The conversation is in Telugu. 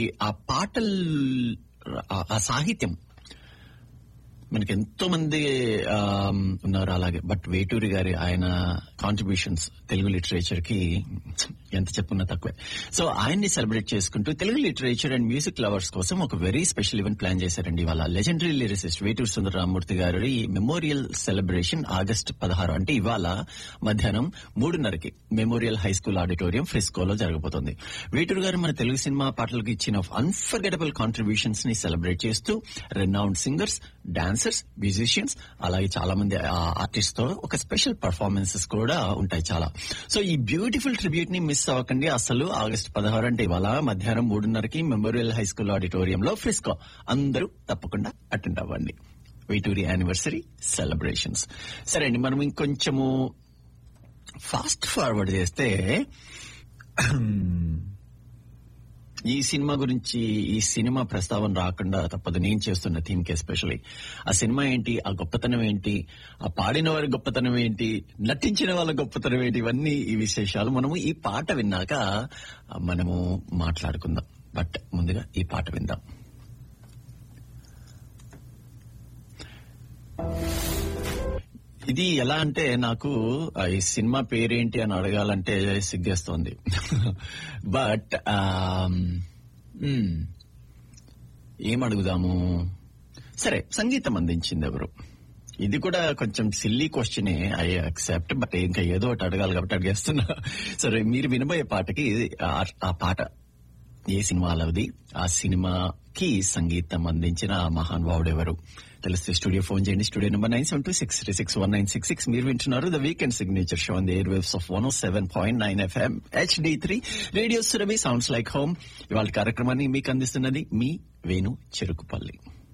ఆ పాటల్ ఆ- ఆ సాహిత్యం మనకి ఎంతో మంది ఆ, ఉన్నారు అలాగే బట్ వేటూరి గారి ఆయన కాంట్రిబ్యూషన్స్ తెలుగు లిటరేచర్ కి ఎంత చెప్పున్నా తక్కువే సో ఆయన్ని సెలబ్రేట్ చేసుకుంటూ Telugu literature and music lovers కోసం ఒక వెరీ స్పెషల్ ఈవెంట్ ప్లాన్ చేశారండి ఇవాళ లెజెండరీ లిరిసిస్ట్ వేటూరి సుందరరామూర్తి గారి మెమోరియల్ సెలబ్రేషన్ ఆగస్ట్ పదహారు అంటే ఇవాళ మధ్యాహ్నం మూడున్నరకి మెమోరియల్ హై స్కూల్ ఆడిటోరియం ఫ్రిస్కోలో జరగబోతోంది వేటూరు గారు మన తెలుగు సినిమా పాటలకు ఇచ్చిన అన్ఫర్గెటబుల్ కాంట్రిబ్యూషన్స్ ని సెలబ్రేట్ చేస్తూ రెనౌండ్ సింగర్స్ డాన్సర్స్ మ్యూజిషియన్స్ అలాగే చాలా మంది ఆర్టిస్ట్ తో ఒక స్పెషల్ పర్ఫార్మెన్సెస్ కూడా ఉంటాయి చాలా సో ఈ బ్యూటిఫుల్ ట్రిబ్యూట్ ని మిస్ అవ్వకండి అసలు ఆగస్ట్ పదహారు అంటే ఇవాళ మధ్యాహ్నం మూడున్నరకి మెమోరియల్ హై స్కూల్ ఆడిటోరియంలో ఫ్రిస్కో అందరూ తప్పకుండా అటెండ్ అవ్వండి వేటూరి యానివర్సరీ సెలబ్రేషన్స్ సరే అండి మనం ఇంకొంచెము ఫాస్ట్ ఫార్వర్డ్ చేస్తే ఈ సినిమా గురించి ఈ సినిమా ప్రస్తావన రాకుండా తప్పదు నేను చేస్తున్న థీమ్ కి ఎస్పెషల్లీ ఆ సినిమా ఏంటి ఆ గొప్పతనం ఏంటి ఆ పాడిన వారి గొప్పతనం ఏంటి నటించిన వాళ్ళ గొప్పతనం ఏంటి ఇవన్నీ ఈ విశేషాలు మనము ఈ పాట విన్నాక ఆ, మనము మాట్లాడుకుందాం బట్ ముందుగా ఈ పాట విందాం ఇది ఎలా అంటే నాకు ఆ, ఈ సినిమా పేరేంటి అని అడగాలంటే సిగ్గేస్తోంది బట్ ఏం అడుగుదాము సరే సంగీతం అందించింది ఎవరు ఇది కూడా కొంచెం సిల్లీ క్వశ్చనే ఐ అక్సెప్ట్ బట్ ఇంకా ఏదో ఒకటి అడగాలి కాబట్టి అడిగేస్తున్నా సరే మీరు వినబోయే పాటకి ఆ- ఆ పాట ఏ సినిమాలది ఆ సినిమాకి సంగీతం అందించిన ఆ మహానుభావుడు ఎవరు తెలిస్తే స్టూడియో ఫోన్ చేయండి studio number nine seven two six three six one nine six six మీరు వింటున్నారు the weekend signature show on the air waves of one seven point nine FM HD three radio Surabhi sounds like home ఇవాళ కార్యక్రమాన్ని మీకు అందిస్తున్నది మీ వేణు చెరుకుపల్లి